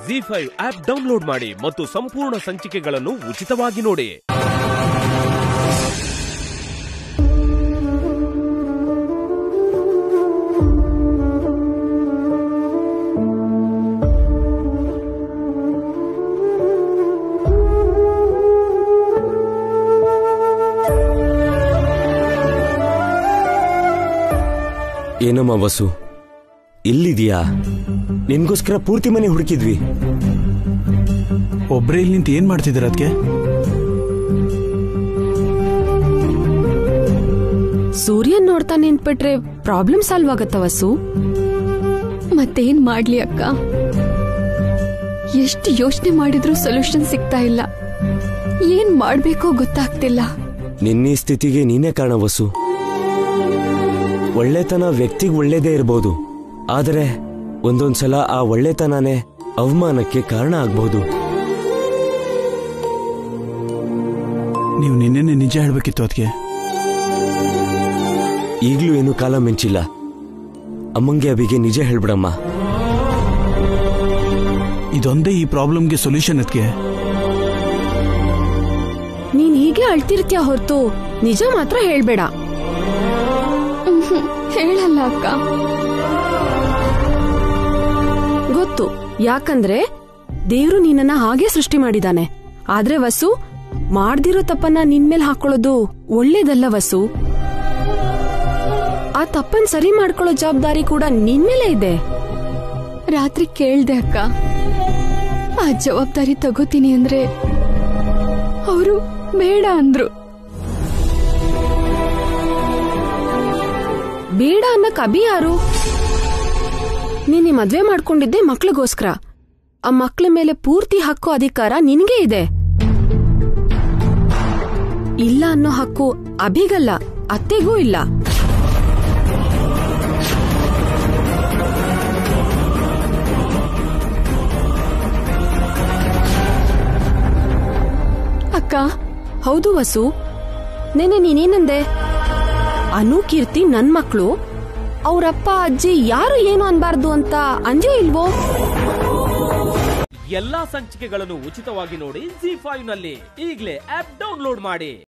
G five app download ಮಾಡಿ ಮತ್ತು ಸಂಪೂರ್ಣ ಸಂಚಿಕೆಗಳನ್ನು ಉಚಿತವಾಗಿ ನೋಡಿ ಏನಮ್ಮ ವಸು ಇಲ್ಲಿದ್ಯಾ ನಿನ್ಗೋಸ್ಕರ ಪೂರ್ತಿ ಮನೆ ಹುಡುಕಿದ್ವಿ ಒಬ್ರೇ ಇಲ್ಲಿ ನಿಂತು ಏನ್ ಮಾಡ್ತಿದ್ದೀರ ಅದಕ್ಕೆ ಸೂರ್ಯನ್ ನೋಡ್ತಾ ನಿಂತ್ಬಿಟ್ರೆ ಪ್ರಾಬ್ಲಮ್ ಸಾಲ್ವ್ ಆಗತ್ತ ವಸು ಮತ್ತೇನ್ ಮಾಡ್ಲಿ ಅಕ್ಕ ಎಷ್ಟು ಯೋಚನೆ ಮಾಡಿದ್ರೂ ಸೊಲ್ಯೂಷನ್ ಸಿಗ್ತಾ ಇಲ್ಲ ಏನ್ ಮಾಡ್ಬೇಕೋ ಗೊತ್ತಾಗ್ತಿಲ್ಲ ನಿನ್ನೀ ಸ್ಥಿತಿಗೆ ನೀನೇ ಕಾರಣ ವಸು ಒಳ್ಳೆತನ ವ್ಯಕ್ತಿಗೆ ಒಳ್ಳೇದೇ ಇರ್ಬೋದು ಆದರೆ ಒಂದೊಂದ್ಸಲ ಆ ಒಳ್ಳೆತನನೇ ಅವಮಾನಕ್ಕೆ ಕಾರಣ ಆಗ್ಬಹುದು ನೀವು ನಿನ್ನೆನೆ ನಿಜ ಹೇಳ್ಬೇಕಿತ್ತು ಅದಕ್ಕೆ ಈಗ್ಲೂ ಏನು ಕಾಲ ಮಿಂಚಿಲ್ಲ ಅಮ್ಮಂಗೆ ಅಬಿಗೆ ನಿಜ ಹೇಳ್ಬಿಡಮ್ಮ ಇದೊಂದೇ ಈ ಪ್ರಾಬ್ಲಮ್ಗೆ ಸೊಲ್ಯೂಷನ್ ಅದಕ್ಕೆ ನೀನ್ ಹೀಗೆ ಅಳ್ತಿರ್ತೀಯ ಹೊರತು ನಿಜ ಮಾತ್ರ ಹೇಳ್ಬೇಡ ಮ್ಹ್ಮ್. ಹೇಳಲ್ಲ ಅಕ್ಕ ಗೊತ್ತು ಯಾಕಂದ್ರೆ ದೇವ್ರು ನಿನ್ನನ್ನ ಹಾಗೆ ಸೃಷ್ಟಿ ಮಾಡಿದಾನೆ ಆದ್ರೆ ವಸು ಮಾಡ್ದಿರೋ ತಪ್ಪನ್ನ ನಿನ್ಮೇಲ್ ಹಾಕೊಳ್ಳೋದು ಒಳ್ಳೇದಲ್ಲ ವಸು ಆ ತಪ್ಪನ್ ಸರಿ ಮಾಡ್ಕೊಳ್ಳೋ ಜವಾಬ್ದಾರಿ ಕೂಡ ನಿನ್ಮೇಲೆ ಇದೆ ರಾತ್ರಿ ಕೇಳ್ದೆ ಅಕ್ಕ ಆ ಜವಾಬ್ದಾರಿ ತಗೋತೀನಿ ಅಂದ್ರೆ ಅವರು ಬೇಡ ಅಂದ್ರು ಬೇಡ ಅನ್ನಕ್ ಅಭಿ ಯಾರು ನೀನ್ ಈ ಮದ್ವೆ ಮಾಡ್ಕೊಂಡಿದ್ದೆ ಮಕ್ಳಿಗೋಸ್ಕರ ಆ ಮಕ್ಳ ಮೇಲೆ ಪೂರ್ತಿ ಹಕ್ಕು ಅಧಿಕಾರ ನಿನ್ಗೆ ಇದೆ ಇಲ್ಲ ಅನ್ನೋ ಹಕ್ಕು ಅಭಿಗಲ್ಲ ಅತ್ತೆಗೂ ಇಲ್ಲ ಅಕ್ಕ ಹೌದು ವಸು ನೆನೆ ನೀನೇನಂದೆ ಅನು ಕೀರ್ತಿ ನನ್ ಮಕ್ಳು ಅವ್ರಪ್ಪ ಅಜ್ಜಿ ಯಾರು ಏನು ಅನ್ಬಾರ್ದು ಅಂತ ಅಂಜೋ ಇಲ್ವೋ ಎಲ್ಲಾ ಸಂಚಿಕೆಗಳನ್ನು ಉಚಿತವಾಗಿ ನೋಡಿ ಜಿ ಫೈವ್ ನಲ್ಲಿ ಈಗಲೇ ಆಪ್ ಡೌನ್ಲೋಡ್ ಮಾಡಿ